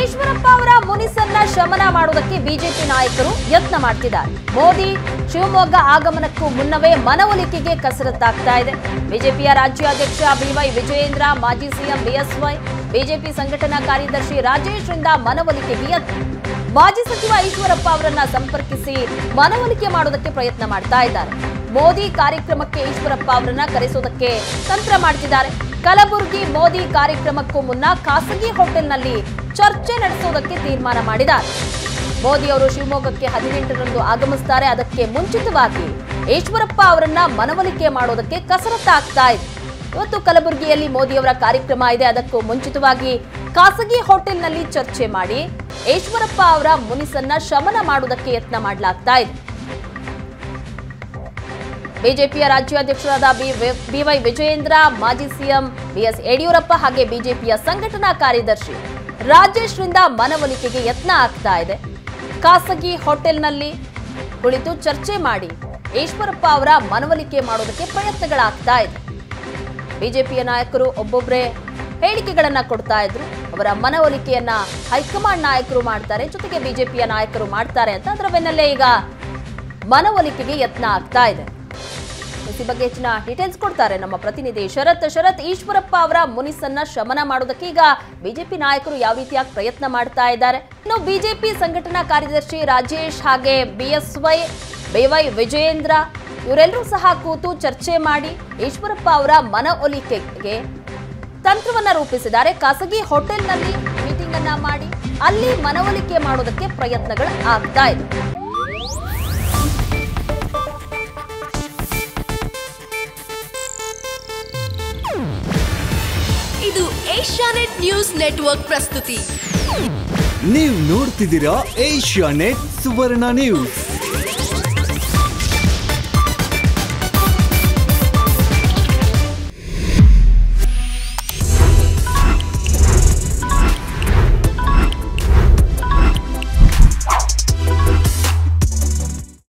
ಈಶ್ವರಪ್ಪ ಅವರ ಮುನಿಸನ್ನ ಶಮನ ಮಾಡುವುದಕ್ಕೆ ಬಿಜೆಪಿ ನಾಯಕರು ಯತ್ನ ಮಾಡ್ತಿದ್ದಾರೆ ಮೋದಿ ಶಿವಮೊಗ್ಗ ಆಗಮನಕ್ಕೂ ಮುನ್ನವೇ ಮನವೊಲಿಕೆಗೆ ಕಸರತ್ತಾಗ್ತಾ ಇದೆ ಬಿಜೆಪಿಯ ರಾಜ್ಯಾಧ್ಯಕ್ಷ ಬಿವೈ ವಿಜಯೇಂದ್ರ ಮಾಜಿ ಸಿಎಂ ಬಿಎಸ್ವೈ ಬಿಜೆಪಿ ಸಂಘಟನಾ ಕಾರ್ಯದರ್ಶಿ ರಾಜೇಶ್ ರಿಂದ ಮನವೊಲಿಕೆಗೆ ಯತ್ನ ಮಾಜಿ ಸಚಿವ ಈಶ್ವರಪ್ಪ ಅವರನ್ನ ಸಂಪರ್ಕಿಸಿ ಮನವೊಲಿಕೆ ಮಾಡೋದಕ್ಕೆ ಪ್ರಯತ್ನ ಮಾಡ್ತಾ ಇದ್ದಾರೆ ಮೋದಿ ಕಾರ್ಯಕ್ರಮಕ್ಕೆ ಈಶ್ವರಪ್ಪ ಅವರನ್ನ ಕರೆಸೋದಕ್ಕೆ ತಂತ್ರ ಮಾಡ್ತಿದ್ದಾರೆ ಕಲಬುರಗಿ ಮೋದಿ ಕಾರ್ಯಕ್ರಮಕ್ಕೂ ಮುನ್ನ ಖಾಸಗಿ ಹೋಟೆಲ್ನಲ್ಲಿ ಚರ್ಚೆ ನಡೆಸೋದಕ್ಕೆ ತೀರ್ಮಾನ ಮಾಡಿದ್ದಾರೆ ಮೋದಿ ಅವರು ಶಿವಮೊಗ್ಗಕ್ಕೆ ಹದಿನೆಂಟರಂದು ಆಗಮಿಸ್ತಾರೆ ಅದಕ್ಕೆ ಮುಂಚಿತವಾಗಿ ಈಶ್ವರಪ್ಪ ಅವರನ್ನ ಮನವೊಲಿಕೆ ಮಾಡೋದಕ್ಕೆ ಕಸರತ್ತಾಗ್ತಾ ಇದೆ ಇವತ್ತು ಕಲಬುರಗಿಯಲ್ಲಿ ಮೋದಿ ಅವರ ಕಾರ್ಯಕ್ರಮ ಇದೆ ಅದಕ್ಕೂ ಮುಂಚಿತವಾಗಿ ಖಾಸಗಿ ಹೋಟೆಲ್ನಲ್ಲಿ ಚರ್ಚೆ ಮಾಡಿ ಈಶ್ವರಪ್ಪ ಅವರ ಮುನಿಸನ್ನ ಶಮನ ಮಾಡುವುದಕ್ಕೆ ಯತ್ನ ಮಾಡಲಾಗ್ತಾ ಇದೆ ಬಿಜೆಪಿಯ ರಾಜ್ಯಾಧ್ಯಕ್ಷರಾದ ಬಿವೈ ವಿಜಯೇಂದ್ರ ಮಾಜಿ ಸಿಎಂ ಬಿಎಸ್ ಯಡಿಯೂರಪ್ಪ ಹಾಗೆ ಬಿಜೆಪಿಯ ಸಂಘಟನಾ ಕಾರ್ಯದರ್ಶಿ ರಾಜೇಶ್ ರಿಂದ ಮನವೊಲಿಕೆಗೆ ಯತ್ನ ಆಗ್ತಾ ಇದೆ ಖಾಸಗಿ ಹೋಟೆಲ್ನಲ್ಲಿ ಕುಳಿತು ಚರ್ಚೆ ಮಾಡಿ ಈಶ್ವರಪ್ಪ ಅವರ ಮನವೊಲಿಕೆ ಮಾಡೋದಕ್ಕೆ ಪ್ರಯತ್ನಗಳಾಗ್ತಾ ಇದೆ ಬಿಜೆಪಿಯ ನಾಯಕರು ಒಬ್ಬೊಬ್ಬರೇ ಹೇಳಿಕೆಗಳನ್ನ ಕೊಡ್ತಾ ಇದ್ರು ಅವರ ಮನವೊಲಿಕೆಯನ್ನ ಹೈಕಮಾಂಡ್ ನಾಯಕರು ಮಾಡ್ತಾರೆ ಜೊತೆಗೆ ಬಿಜೆಪಿಯ ನಾಯಕರು ಮಾಡ್ತಾರೆ ಅಂತ ಅದರ ಬೆನ್ನಲ್ಲೇ ಈಗ ಮನವೊಲಿಕೆಗೆ ಯತ್ನ ಆಗ್ತಾ ಇದೆ ಈ ಬಗ್ಗೆ ಹೆಚ್ಚಿನ ಡೀಟೇಲ್ಸ್ ಕೊಡ್ತಾರೆ ನಮ್ಮ ಪ್ರತಿನಿಧಿ ಶರತ್ ಶರತ್ ಈಶ್ವರಪ್ಪ ಅವರ ಮುನಿಸನ್ನ ಶಮನ ಮಾಡೋದಕ್ಕೆ ಈಗ ಬಿಜೆಪಿ ನಾಯಕರು ಯಾವ ರೀತಿಯಾಗಿ ಪ್ರಯತ್ನ ಮಾಡ್ತಾ ಇದ್ದಾರೆ ಇನ್ನು ಬಿಜೆಪಿ ಸಂಘಟನಾ ಕಾರ್ಯದರ್ಶಿ ರಾಜೇಶ್ ಹಾಗೆ ಬಿಎಸ್ವೈ ಬೇವೈ ವಿಜಯೇಂದ್ರ ಇವರೆಲ್ಲರೂ ಸಹ ಕೂತು ಚರ್ಚೆ ಮಾಡಿ ಈಶ್ವರಪ್ಪ ಅವರ ಮನವೊಲಿಕೆಗೆ ತಂತ್ರವನ್ನ ರೂಪಿಸಿದ್ದಾರೆ ಖಾಸಗಿ ಹೋಟೆಲ್ನಲ್ಲಿ ಮೀಟಿಂಗ್ ಅನ್ನ ಮಾಡಿ ಅಲ್ಲಿ ಮನವೊಲಿಕೆ ಮಾಡೋದಕ್ಕೆ ಪ್ರಯತ್ನಗಳು ಆಗ್ತಾ ಇದೆ ಇದು ಏಷ್ಯಾನೆಟ್ ನ್ಯೂಸ್ ನೆಟ್ವರ್ಕ್ ಪ್ರಸ್ತುತಿ ನೀವು ನೋಡ್ತಿದ್ದೀರಾ ಏಷ್ಯಾ ನೆಟ್ ಸುವರ್ಣ ನ್ಯೂಸ್